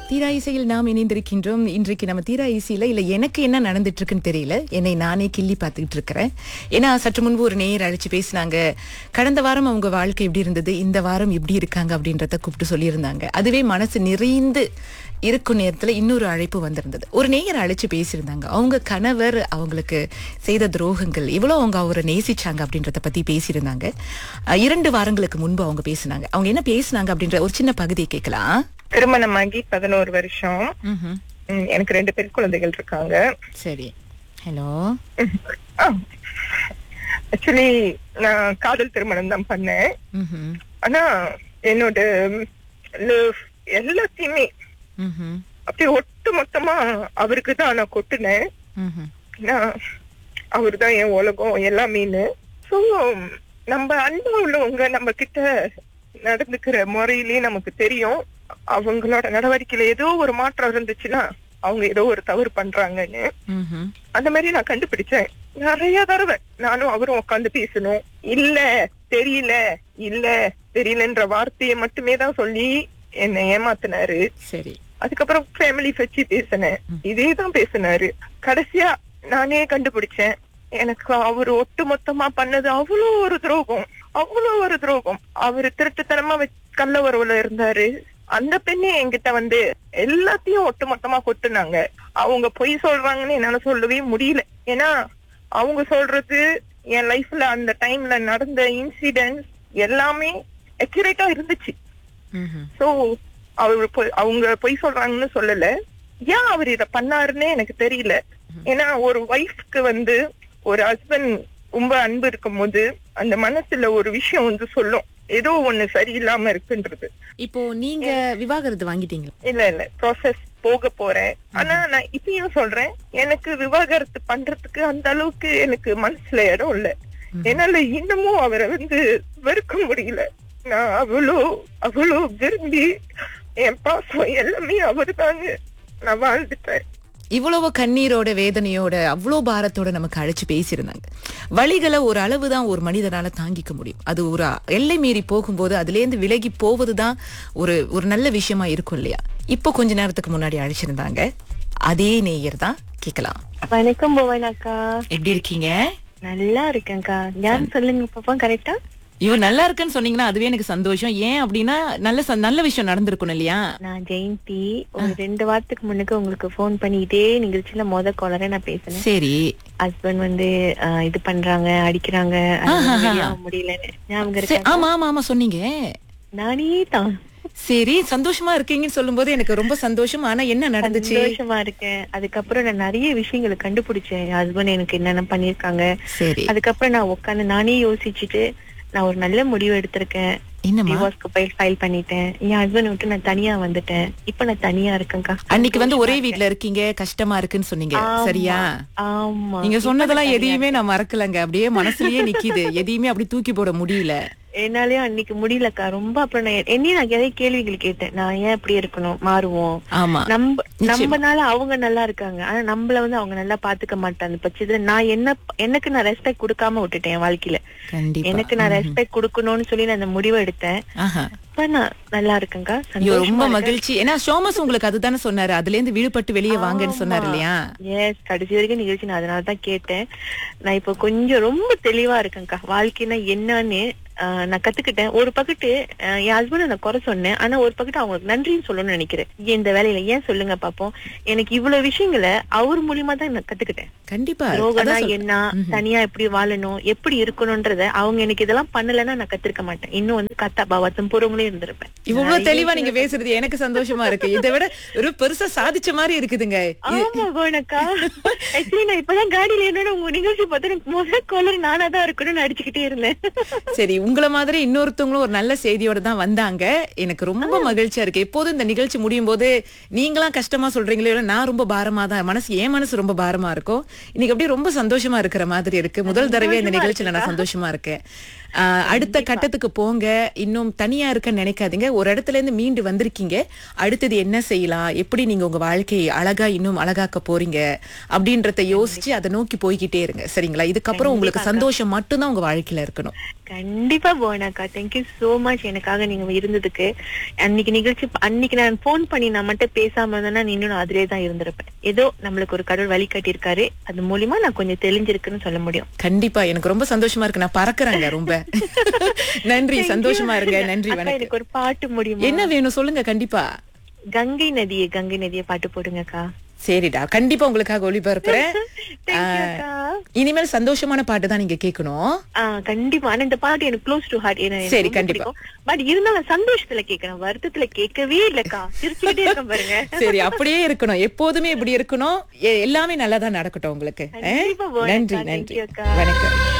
தீரா இசையில் நாம் இணைந்திருக்கின்றோம் இன்றைக்கு நம்ம தீரா இசையில இல்ல எனக்கு என்ன நடந்துட்டு இருக்குன்னு தெரியல என்னை நானே கிள்ளி பார்த்துக்கிட்டு இருக்கிறேன் ஏன்னா சற்று முன்பு ஒரு நேயர் அழைச்சு பேசினாங்க கடந்த வாரம் அவங்க வாழ்க்கை எப்படி இருந்தது இந்த வாரம் எப்படி இருக்காங்க அப்படின்றத கூப்பிட்டு சொல்லியிருந்தாங்க அதுவே மனசு நிறைந்து இருக்கும் நேரத்துல இன்னொரு அழைப்பு வந்திருந்தது ஒரு நேயர் அழைச்சு பேசியிருந்தாங்க அவங்க கணவர் அவங்களுக்கு செய்த துரோகங்கள் எவ்வளவு அவங்க அவரை நேசிச்சாங்க அப்படின்றத பத்தி பேசியிருந்தாங்க அஹ், இரண்டு வாரங்களுக்கு முன்பு அவங்க பேசினாங்க அவங்க என்ன பேசினாங்க அப்படின்ற ஒரு சின்ன பகுதியை கேட்கலாம் திருமணமாகி பதினோரு வருஷம் ம்ஹும். ம், எனக்கு ரெண்டு பெண் குழந்தைகள் இருக்காங்க சரி ஹலோ ஆக்சுவலி நான் காதல் திருமணம் தான் பண்ணேன் ம்ஹும். ஆனா என்னோட love எல்லாத்தையுமே ம்ஹும். அப்படியே ஒட்டு மொத்தமா அவருக்கு தான் நான் கொட்டுனேன் ம்ஹும். ஏன்னா அவரு தான் என் உலகம் எல்லாமேன்னு ஸோ நம்ம அன்பா உள்ளவங்க நம்ம கிட்ட நடந்துக்கிற முறையிலேயே நமக்கு தெரியும் அவங்களோட நடவடிக்கையில ஏதோ ஒரு மாற்றம் இருந்துச்சுன்னா அவங்க ஏதோ ஒரு தவறு பண்றாங்கன்னு ம்ஹும். அந்த மாதிரி நான் கண்டுபிடிச்சேன் நிறைய தடவை நானும் அவரும் உட்காந்து பேசணும் இல்ல தெரியல இல்ல தெரியலன்ற வார்த்தையை மட்டுமே தான் சொல்லி என்னை ஏமாத்தினாரு சரி அதுக்கப்புறம் ஃபேமிலி வச்சு பேசினேன் இதே தான் பேசினாரு கடைசியா நானே கண்டுபிடிச்சேன் எனக்கு அவரு ஒட்டு மொத்தமா பண்ணது அவ்வளோ ஒரு துரோகம் அவ்வளோ ஒரு துரோகம் அவரு திருட்டுத்தனமா வச்- கள்ள உறவுல இருந்தாரு அந்த பெண்ணே என்கிட்ட வந்து எல்லாத்தையும் ஒட்டு மொத்தமா கொட்டுனாங்க அவங்க பொய் சொல்றாங்கன்னு என்னால சொல்லவே முடியல ஏன்னா அவங்க சொல்றது என் லைஃப்ல அந்த டைம்ல நடந்த இன்சிடென்ட்ஸ் எல்லாமே அக்யூரேட்டா இருந்துச்சு ம்ஹும். சோ அவர் பொய்- அவங்க பொய் சொல்றாங்கன்னு சொல்லல ஏன் அவர் இத பண்ணாருன்னு எனக்கு தெரியல ஏன்னா ஒரு ஒய்ஃப்க்கு வந்து ஒரு ஹஸ்பண்ட் ரொம்ப அன்பு இருக்கும்போது அந்த மனசுல ஒரு விஷயம் வந்து சொல்லும் ஏதோ ஒண்ணு சரியில்லாம இருக்குன்றது இப்போ நீங்க விவாகரத்து வாங்கிட்டீங்களா இல்ல இல்ல ப்ராசஸ் போக போறேன் ஆனா நான் இப்பயும் சொல்றேன் எனக்கு விவாகரத்து பண்றதுக்கு அந்த அளவுக்கு எனக்கு மனசுல இடம் இல்ல என்னால இன்னமும் அவரை வந்து வெறுக்க முடியல நான் அவ்வளோ அவ்வளோ விரும்பி என் பாசம் எல்லாமே அவருதாங்க நான் வாழ்ந்துட்டேன் இவ்வளவு கண்ணீரோட வேதனையோட அவ்வளோ பாரத்தோட நமக்கு அழைச்சு பேசியிருந்தாங்க வழிகளை ஒரு அளவு தான் ஒரு மனிதனால தாங்கிக்க முடியும் அது ஒரு எல்லை மீறி போகும்போது அதுலேருந்து விலகி போவதுதான் ஒரு ஒரு நல்ல விஷயமா இருக்கும் இல்லையா இப்போ கொஞ்ச நேரத்துக்கு முன்னாடி அழைச்சிருந்தாங்க அதே நேயர் தான் கேட்கலாம் வணக்கம் புவன் அக்கா எப்படி இருக்கீங்க நல்லா இருக்கேன்க்கா யார் சொல்லுங்க பாப்பா கரெக்டா இவர் நல்லா இருக்குன்னு சொன்னீங்கன்னா அதுவே எனக்கு சந்தோஷம் ஏன் அப்படின்னா நல்ல ச- நல்ல விஷயம் நடந்திருக்கணும் இல்லையா நான் ஜெயந்தி ஒரு ரெண்டு வாரத்துக்கு முன்னுக்கு உங்களுக்கு ஃபோன் பண்ணி இதே நிகழ்ச்சியில மொத காலரே நான் பேசினேன் சரி ஹஸ்பண்ட் வந்து ஆஹ், இது பண்றாங்க அடிக்கிறாங்க அதனால வெளியாக முடியலன்னு ஞாபகம் சரி, இருக்கா ஆமா ஆமா ஆமா சொன்னீங்க நானே தான் சரி சந்தோஷமா இருக்கீங்கன்னு சொல்லும்போது எனக்கு ரொம்ப சந்தோஷம் ஆனா என்ன நடந்துச்சு சந்தோஷமா இருக்கேன் அதுக்கப்புறம் நான் நிறைய விஷயங்களை கண்டுபிடிச்சேன் என் ஹஸ்பண்ட் எனக்கு என்னென்ன பண்ணிருக்காங்க சரி அதுக்கப்புறம் நான் உட்காந்து நானே யோசிச்சுட்டு நான் ஒரு நல்ல முடிவு எடுத்திருக்கேன் என்னம்மா டிவோர்ஸ்க்கு போய் ஃபைல் பண்ணிட்டேன் என் ஹஸ்பண்ட் விட்டு நான் தனியா வந்துட்டேன் இப்ப நான் தனியா இருக்கேன்க்கா அன்னைக்கு வந்து ஒரே வீட்ல இருக்கீங்க கஷ்டமா இருக்குன்னு சொன்னீங்க ஆமா. சரியா ஆமா நீங்க இப்ப சொன்னதெல்லாம் நான் எதையுமே நான் மறக்கலங்க அப்படியே மனசுலயே நிக்குது எதையுமே அப்படி தூக்கி போட முடியல என்னாலயும் அன்னைக்கு முடியலக்கா ரொம்ப அப்புறம் நான் என்னையும் நான் நிறைய கேள்விகள் கேட்டேன் நான் ஏன் இப்படி இருக்கணும் மாறுவோம் ஆமா நம்ம நிச்சயமா. நம்மனால அவங்க நல்லா இருக்காங்க ஆனா நம்மள வந்து அவங்க நல்லா பாத்துக்க மாட்டாங்க பட்சத்துல நான் என்ன எனக்கு நான் ரெஸ்பெக்ட் கொடுக்காம விட்டுட்டேன் என் வாழ்க்கையில கண்டிப்பா எனக்கு நான் ரெஸ்பெக்ட் கொடுக்கணும்னு சொல்லி நான் அந்த முடிவை எடுத்தேன் ஆஹா இப்ப நான் நல்லா இருக்கேன்க்கா ஐயோ ரொம்ப சந்தோஷமா மகிழ்ச்சி ஏன்னா சோமஸ் உங்களுக்கு அதுதானே சொன்னாரு அதுல இருந்து விடுபட்டு வெளியே வாங்கன்னு சொன்னாரு இல்லையா எஸ் கடைசி வரைக்கும் நிகழ்ச்சி நான் அதனால தான் கேட்டேன் நான் இப்ப கொஞ்சம் ரொம்ப தெளிவா இருக்கேன்க்கா வாழ்க்கைனா என்னன்னு ஆஹ், நான் கத்துக்கிட்டேன் ஒரு பக்கத்து ஆஹ், என் ஹஸ்பண்ட் நான் குறை சொன்னேன் ஆனா ஒரு பக்கத்து அவங்களுக்கு நன்றின்னு சொல்லணும்னு நினைக்கிறேன் ஏன் இந்த வேலையில ஏன் சொல்லுங்க பாப்போம் எனக்கு இவ்வளவு விஷயங்களை அவர் மூலியமா தான் நான் கத்துக்கிட்டேன் கண்டிப்பா ரோகனா அதான் சொல்- என்ன தனியா எப்படி வாழணும் எப்படி இருக்கணும்ன்றத அவங்க எனக்கு இதெல்லாம் பண்ணலைன்னா நான் கத்திருக்க மாட்டேன் இன்னும் வந்து கத்தா பாவத்தம் பூர்வங்களே இருந்திருப்பேன் இவ்வளவு தெளிவா நீங்க பேசுறது எனக்கு சந்தோஷமா இருக்கு இதை விட ஒரு பெருசா சாதிச்ச மாதிரி இருக்குதுங்க ஆமா போனக்கா ஆக்சுவலி நான் இப்பதான் காடியில என்னோட உங்க நிகழ்ச்சி பார்த்து எனக்கு முதல் காலர் நானா தான் இருக்கணும்னு அடிச்சுக்கிட்டே இருந்தேன் சரி உங்களை மாதிரி இன்னொருத்தவங்களும் ஒரு நல்ல செய்தியோட தான் வந்தாங்க எனக்கு ரொம்ப மகிழ்ச்சியா இருக்கு எப்போதும் இந்த நிகழ்ச்சி முடியும் போது நீங்களாம் கஷ்டமா சொல்றீங்களோ இல்ல நான் ரொம்ப பாரமா தான் மனசு என் மனசு ரொம்ப பாரமா இருக்கும் இன்னைக்கு அப்படியே ரொம்ப சந்தோஷமா இருக்கிற மாதிரி இருக்கு முதல் தடவை இந்த நிகழ்ச்சியில நான் சந்தோஷமா இருக்கேன் ஆஹ், அடுத்த கட்டத்துக்கு போங்க இன்னும் தனியா இருக்க நினைக்காதீங்க ஒரு இடத்துல இருந்து மீண்டு வந்திருக்கீங்க அடுத்தது என்ன செய்யலாம் எப்படி நீங்க உங்க வாழ்க்கையை அழகா இன்னும் அழகாக்க போறீங்க அப்படின்றத யோசிச்சு அதை நோக்கி போய்கிட்டே இருங்க சரிங்களா இதுக்கப்புறம் உங்களுக்கு சந்தோஷம் மட்டும்தான் உங்க வாழ்க்கையில இருக்கணும் கண்டிப்பா போனாக்கா தேங்க்யூ சோ மச் எனக்காக நீங்க இருந்ததுக்கு அன்னைக்கு நிகழ்ச்சி அன்னைக்கு நான் போன் பண்ணி நான் மட்டும் பேசாம இருந்தேன்னா நீ இன்னும் அதிலே தான் இருந்திருப்பேன் ஏதோ நம்மளுக்கு ஒரு கடவுள் வழி காட்டியிருக்காரு அது மூலியமா நான் கொஞ்சம் தெளிஞ்சிருக்குன்னு சொல்ல முடியும் கண்டிப்பா எனக்கு ரொம்ப சந்தோஷமா இருக்கு நான் பறக்குறேங்க ரொம்ப நன்றி சந்தோஷமா இருங்க நன்றி அக்கா, வணக்கம் எனக்கு ஒரு பாட்டு முடியுமா என்ன வேணும் சொல்லுங்க கண்டிப்பா கங்கை நதியே கங்கை நதியை பாட்டு போடுங்கக்கா சரிடா கண்டிப்பா உங்களுக்காக ஒளிபரப்புறேன் Thank you, ஆஹ், அக்கா. இனிமேல் சந்தோஷமான பாட்டு தான் நீங்க கேட்கணும் ஆ, கண்டிப்பா ஆனா இந்த பாட்டு எனக்கு க்ளோஸ் டு ஹார்ட் சரி, கண்டிப்பா. பட் இருந்தாலும் சந்தோஷத்துல கேட்கறேன் வருத்தத்துல கேட்கவே இல்லக்கா சிரிச்சுக்கிட்டே இருக்கேன் பாருங்க சரி அப்படியே இருக்கணும் எப்போதுமே இப்படி இருக்கணும் எ- எல்லாமே நல்லதா நடக்கட்டும் உங்களுக்கு கண்டிப்பா அஹ்? போறேன் நன்றி அக்கா. Thank நன்றி you, அக்கா. வணக்கம்